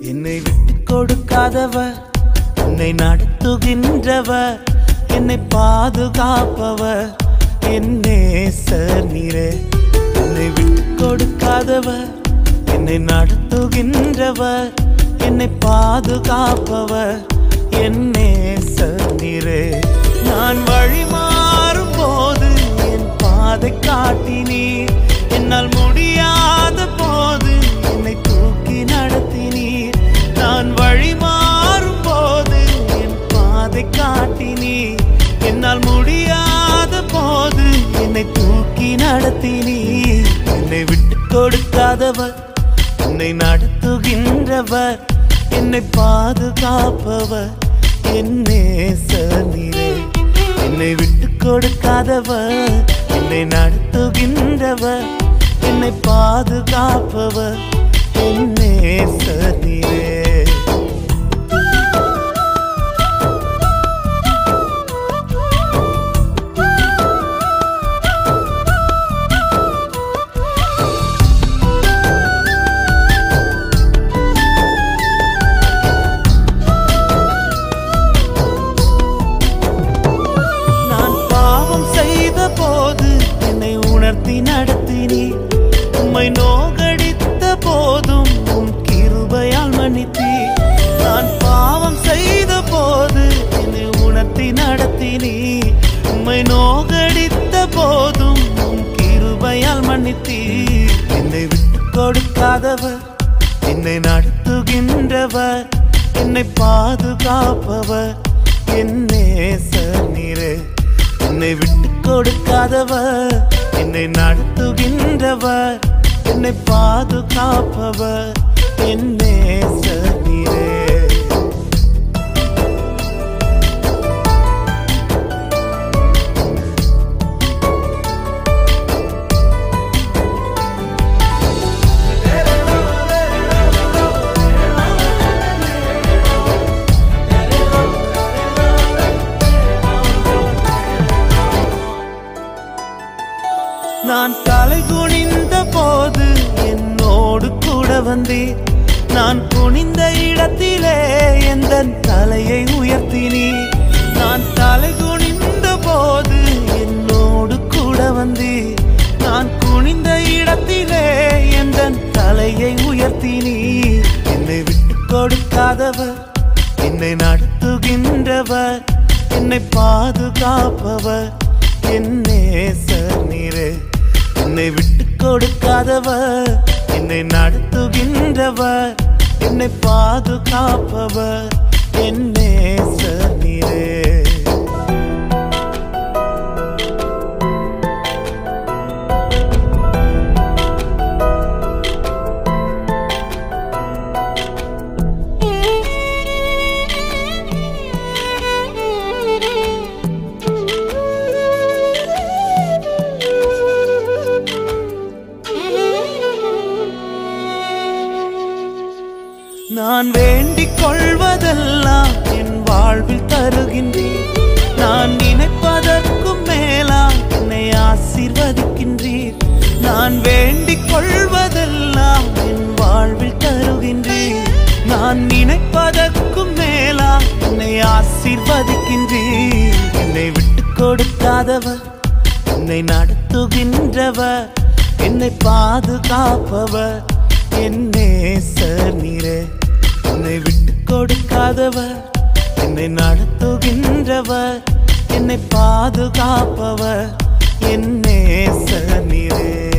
என்னை விட்டு கொடுக்காதவர் என்னை நடத்துகின்றவர் என்னை பாதுகாப்பவர் என்னே நீரே என்னை விட்டு கொடுக்காதவர் என்னை நடத்துகின்றவர் என்னை பாதுகாப்பவர் என்னே நீரே நான் வழி மாறும் போது என் பாதை காட்டினீர் என்னால் முடியாத போது என்னை தூக்கி நடத்தினீர் நான் வழி மாறும் போது என் பாதை காட்டினீர் என்னால் முடியாத போது என்னை தூக்கி நடத்தினீர் என்னை விட்டு கொடுக்காதவர் என்னை நடத்துகின்றவர் என்னை பாதுகாப்பவர் என்னே நீரே என்னை விட்டு கொடுக்காதவர் என்னை நடத்துகின்றவர் என்னை பாதுகாப்பவர் என்னே நீரே நான் பாவம் செய்த போது என்னை உணர்த்தி நடத்தினீர் உம்மை நோகடித்த போதும் உம் கிருபையால் மன்னித்தீர் நான் பாவம் செய்த போது என்னை உணர்த்தி நடத்தினீர் உம்மை நோகடித்த போதும் உம் கிருபையால் மன்னித்தீர் என்னை விட்டு கொடுக்காதவர் என்னை நடத்துகின்றவர் என்னை பாதுகாப்பவர் என்னே நீரே என்னை விட்டு கொடுக்காதவர் என்னை நடத்துகின்றவர் என்னை பாதுகாப்பவர் என்னே நீரே நான் தலை குனிந்த போது என்னோடு கூட வந்தீர் நான் குனிந்த இடத்திலே எந்த தலையை உயர்த்தினீர் நான் தலை குனிந்த போது என்னோடு கூட வந்தீர் நான் குனிந்த இடத்திலே எந்த தலையை உயர்த்தினீர் என்னை விட்டு கொடுக்காதவர் என்னை நடத்துகின்றவர் என்னை பாதுகாப்பவர் என்னே நீரே என்னை விட்டு கொடுக்காதவர் என்னை நடத்துகின்றவர் என்னை பாதுகாப்பவர் என்னே நீரே நான் வேண்டிக் கொள்வதெல்லாம் என் வாழ்வில் தருகின்றீர் நான் நினைப்பதற்கும் மேலா என்னை ஆசீர்வதிக்கின்றீர் நான் வேண்டிக் கொள்வதெல்லாம் என் வாழ்வில் தருகின்றீர் நான் நினைப்பதற்கும் மேலா என்னை ஆசீர்வதிக்கின்றீர் என்னை விட்டு கொடுக்காதவர் என்னை நடத்துகின்றவர் என்னை பாதுகாப்பவர் என்னே நீரே என்னை விட்டு கொடுக்காதவர் என்னை நடத்துகின்றவர் என்னை பாதுகாப்பவர் என்னே நீரே